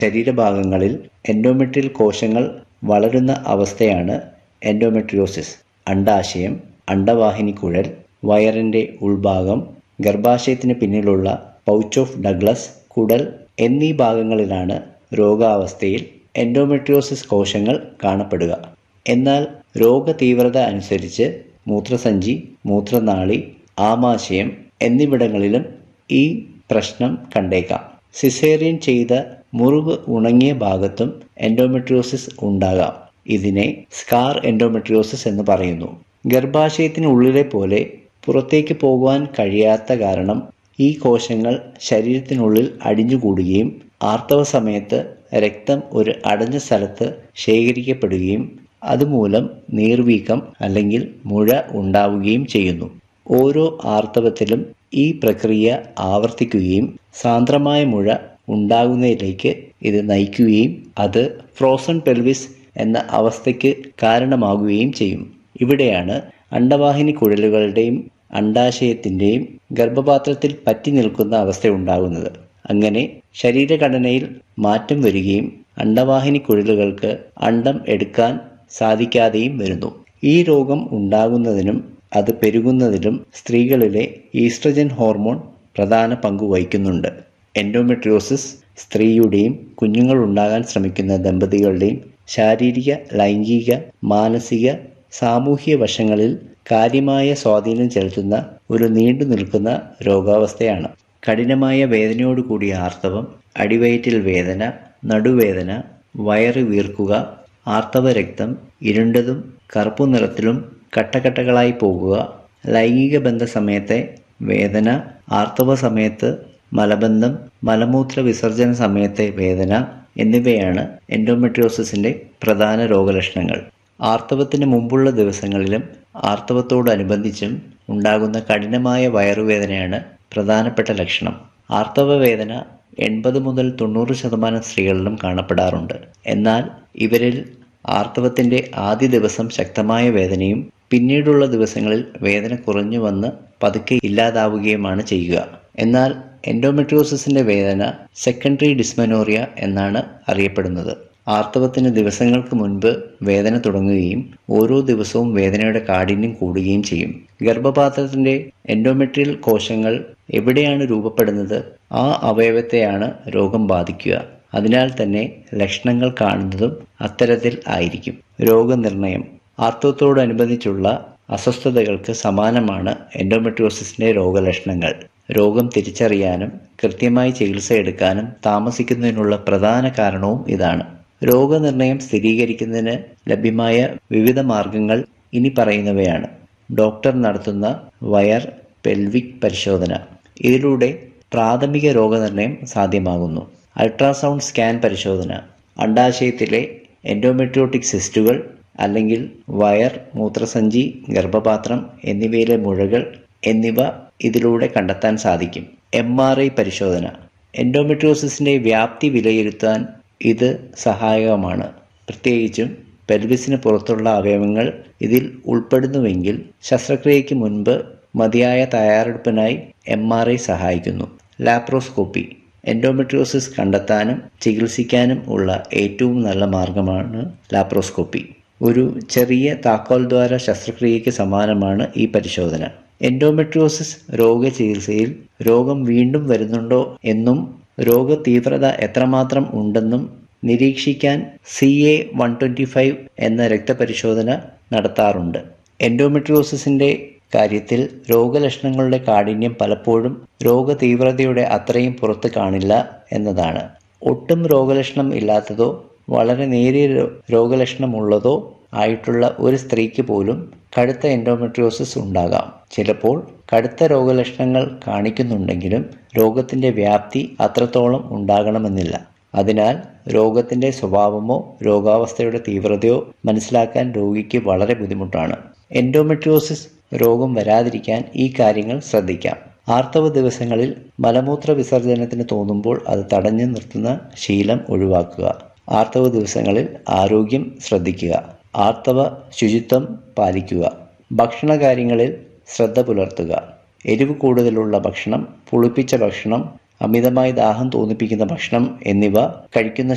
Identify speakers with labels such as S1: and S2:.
S1: ശരീരഭാഗങ്ങളിൽ endometrial കോശങ്ങൾ വളരുന്ന അവസ്ഥയാണ് എൻഡോമെട്രിയോസിസ് അണ്ടാശയം അണ്ടവാഹിനിക്കുഴൽ വയറിന്റെ ഉൾഭാഗം ഗർഭാശയത്തിന് പിന്നിലുള്ള പൗച്ച് ഓഫ് ഡഗ്ലസ് കുടൽ എന്നീ ഭാഗങ്ങളിലാണ് രോഗാവസ്ഥയിൽ എൻഡോമെട്രിയോസിസ് കോശങ്ങൾ കാണപ്പെടുക എന്നാൽ രോഗതീവ്രത അനുസരിച്ച് മൂത്രസഞ്ചി മൂത്രനാളി ആമാശയം എന്നിവിടങ്ങളിലും ഈ പ്രശ്നം കണ്ടേക്കാം സിസേറിയൻ ചെയ്ത മുറിവ് ഉണങ്ങിയ ഭാഗത്തും എൻഡോമെട്രിയോസിസ് ഉണ്ടാകാം ഇതിനെ സ്കാർ എൻഡോമെട്രിയോസിസ് എന്ന് പറയുന്നു ഗർഭാശയത്തിനുള്ളിലെ പോലെ പുറത്തേക്ക് പോകുവാൻ കഴിയാത്ത കാരണം ഈ കോശങ്ങൾ ശരീരത്തിനുള്ളിൽ അടിഞ്ഞുകൂടുകയും ആർത്തവ സമയത്ത് രക്തം ഒരു അടഞ്ഞ സ്ഥലത്ത് ശേഖരിക്കപ്പെടുകയും അതുമൂലം നീർവീക്കം അല്ലെങ്കിൽ മുഴ ഉണ്ടാവുകയും ചെയ്യുന്നു ഓരോ ആർത്തവത്തിലും ഈ പ്രക്രിയ ആവർത്തിക്കുകയും സാന്ദ്രമായ മുഴ ഉണ്ടാകുന്നതിലേക്ക് ഇത് നയിക്കുകയും അത് ഫ്രോസൺ പെൽവിസ് എന്ന അവസ്ഥയ്ക്ക് കാരണമാകുകയും ചെയ്യും ഇവിടെയാണ് അണ്ടവാഹിനി കുഴലുകളുടെയും അണ്ടാശയത്തിൻ്റെയും ഗർഭപാത്രത്തിൽ പറ്റി നിൽക്കുന്ന അവസ്ഥ ഉണ്ടാകുന്നത് അങ്ങനെ ശരീരഘടനയിൽ മാറ്റം വരികയും അണ്ടവാഹിനി കുഴലുകൾക്ക് അണ്ടം എടുക്കാൻ സാധിക്കാതെയും വരുന്നു ഈ രോഗം ഉണ്ടാകുന്നതിനും അത് പെരുകുന്നതിലും സ്ത്രീകളിലെ ഈസ്ട്രജൻ ഹോർമോൺ പ്രധാന പങ്ക് വഹിക്കുന്നുണ്ട് എൻഡോമെട്രിയോസിസ് സ്ത്രീയുടെയും കുഞ്ഞുങ്ങൾ ഉണ്ടാകാൻ ശ്രമിക്കുന്ന ദമ്പതികളുടെയും ശാരീരിക ലൈംഗിക മാനസിക സാമൂഹിക വശങ്ങളിൽ കാര്യമായ സ്വാധീനം ചെലുത്തുന്ന ഒരു നീണ്ടു നിൽക്കുന്ന രോഗാവസ്ഥയാണ് കഠിനമായ വേദനയോട് കൂടിയ ആർത്തവം അടിവയറ്റിൽ വേദന നടുവേദന വയറ് വീർക്കുക ആർത്തവ രക്തം ഇരുണ്ടതും കറുപ്പു നിറത്തിലും കട്ടകട്ടകളായി പോകുക ലൈംഗിക ബന്ധ സമയത്തെ വേദന ആർത്തവ സമയത്ത് മലബന്ധം മലമൂത്ര വിസർജന സമയത്തെ വേദന എന്നിവയാണ് എൻഡോമെട്രിയോസിസിന്റെ പ്രധാന രോഗലക്ഷണങ്ങൾ ആർത്തവത്തിന് മുമ്പുള്ള ദിവസങ്ങളിലും ആർത്തവത്തോടനുബന്ധിച്ചും ഉണ്ടാകുന്ന കഠിനമായ വയറുവേദനയാണ് പ്രധാനപ്പെട്ട ലക്ഷണം ആർത്തവ വേദന എൺപത് മുതൽ തൊണ്ണൂറ് ശതമാനം സ്ത്രീകളിലും കാണപ്പെടാറുണ്ട് എന്നാൽ ഇവരിൽ ആർത്തവത്തിന്റെ ആദ്യ ദിവസം ശക്തമായ വേദനയും പിന്നീടുള്ള ദിവസങ്ങളിൽ വേദന കുറഞ്ഞു വന്ന് പതുക്കെ ഇല്ലാതാവുകയുമാണ് ചെയ്യുക എന്നാൽ എൻഡോമെട്രിയോസിസിന്റെ വേദന സെക്കൻഡറി ഡിസ്മനോറിയ എന്നാണ് അറിയപ്പെടുന്നത് ആർത്തവത്തിന് ദിവസങ്ങൾക്ക് മുൻപ് വേദന തുടങ്ങുകയും ഓരോ ദിവസവും വേദനയുടെ കാഠിന്യം കൂടുകയും ചെയ്യും ഗർഭപാത്രത്തിന്റെ എൻഡോമെട്രിയൽ കോശങ്ങൾ എവിടെയാണ് രൂപപ്പെടുന്നത് ആ അവയവത്തെയാണ് രോഗം ബാധിക്കുക അതിനാൽ തന്നെ ലക്ഷണങ്ങൾ കാണുന്നതും അത്തരത്തിൽ ആയിരിക്കും രോഗനിർണയം ആർത്തവത്തോടനുബന്ധിച്ചുള്ള അസ്വസ്ഥതകൾക്ക് സമാനമാണ് എൻഡോമെട്രിയോസിസിന്റെ രോഗലക്ഷണങ്ങൾ രോഗം തിരിച്ചറിയാനും കൃത്യമായി ചികിത്സ എടുക്കാനും താമസിക്കുന്നതിനുള്ള പ്രധാന കാരണവും ഇതാണ് രോഗനിർണയം സ്ഥിരീകരിക്കുന്നതിന് ലഭ്യമായ വിവിധ മാർഗങ്ങൾ ഇനി പറയുന്നവയാണ് ഡോക്ടർ നടത്തുന്ന വയർ പെൽവിക് പരിശോധന ഇതിലൂടെ പ്രാഥമിക രോഗനിർണയം സാധ്യമാകുന്നു അൾട്രാസൗണ്ട് സ്കാൻ പരിശോധന അണ്ടാശയത്തിലെ എൻഡോമെട്രിയോട്ടിക് സിസ്റ്റുകൾ അല്ലെങ്കിൽ വയർ മൂത്രസഞ്ചി ഗർഭപാത്രം എന്നിവയിലെ മുഴകൾ എന്നിവ ഇതിലൂടെ കണ്ടെത്താൻ സാധിക്കും എം ആർ ഐ പരിശോധന എൻഡോമെട്രിയോസിസിന്റെ വ്യാപ്തി വിലയിരുത്താൻ ഇത് സഹായകമാണ് പ്രത്യേകിച്ചും പെൽവിസിന് പുറത്തുള്ള അവയവങ്ങൾ ഇതിൽ ഉൾപ്പെടുന്നുവെങ്കിൽ ശസ്ത്രക്രിയയ്ക്ക് മുൻപ് മതിയായ തയ്യാറെടുപ്പിനായി എം ആർ ഐ സഹായിക്കുന്നു ലാപ്രോസ്കോപ്പി എൻഡോമെട്രിയോസിസ് കണ്ടെത്താനും ചികിത്സിക്കാനും ഉള്ള ഏറ്റവും നല്ല മാർഗമാണ് ലാപ്രോസ്കോപ്പി ഒരു ചെറിയ താക്കോൽ ദ്വാര ശസ്ത്രക്രിയയ്ക്ക് സമാനമാണ് ഈ പരിശോധന എൻഡോമെട്രിയോസിസ് രോഗചികിത്സയിൽ രോഗം വീണ്ടും വരുന്നുണ്ടോ എന്നും രോഗതീവ്രത എത്രമാത്രം ഉണ്ടെന്നും നിരീക്ഷിക്കാൻ C A one twenty five എന്ന രക്തപരിശോധന നടത്താറുണ്ട് എൻഡോമെട്രിയോസിസിന്റെ കാര്യത്തിൽ രോഗലക്ഷണങ്ങളുടെ കാഠിന്യം പലപ്പോഴും രോഗതീവ്രതയുടെ അത്രയും പുറത്ത് കാണില്ല എന്നതാണ് ഒട്ടും രോഗലക്ഷണം ഇല്ലാത്തതോ വളരെ നേരിയ രോഗലക്ഷണമുള്ളതോ ആയിട്ടുള്ള ഒരു സ്ത്രീക്ക് പോലും കടുത്ത എൻഡോമെട്രിയോസിസ് ഉണ്ടാകാം ചിലപ്പോൾ കടുത്ത രോഗലക്ഷണങ്ങൾ കാണിക്കുന്നുണ്ടെങ്കിലും രോഗത്തിന്റെ വ്യാപ്തി അത്രത്തോളം ഉണ്ടാകണമെന്നില്ല അതിനാൽ രോഗത്തിന്റെ സ്വഭാവമോ രോഗാവസ്ഥയുടെ തീവ്രതയോ മനസ്സിലാക്കാൻ രോഗിക്ക് വളരെ ബുദ്ധിമുട്ടാണ് എൻഡോമെട്രിയോസിസ് രോഗം വരാതിരിക്കാൻ ഈ കാര്യങ്ങൾ ശ്രദ്ധിക്കാം ആർത്തവ ദിവസങ്ങളിൽ മലമൂത്ര വിസർജനത്തിന് തോന്നുമ്പോൾ അത് തടഞ്ഞു നിർത്തുന്ന ശീലം ഒഴിവാക്കുക ആർത്തവ ദിവസങ്ങളിൽ ആരോഗ്യം ശ്രദ്ധിക്കുക ആർത്തവ ശുചിത്വം പാലിക്കുക ഭക്ഷണ കാര്യങ്ങളിൽ ശ്രദ്ധ പുലർത്തുക എരിവ് കൂടുതലുള്ള ഭക്ഷണം പുളിപ്പിച്ച ഭക്ഷണം അമിതമായി ദാഹം തോന്നിപ്പിക്കുന്ന ഭക്ഷണം എന്നിവ കഴിക്കുന്ന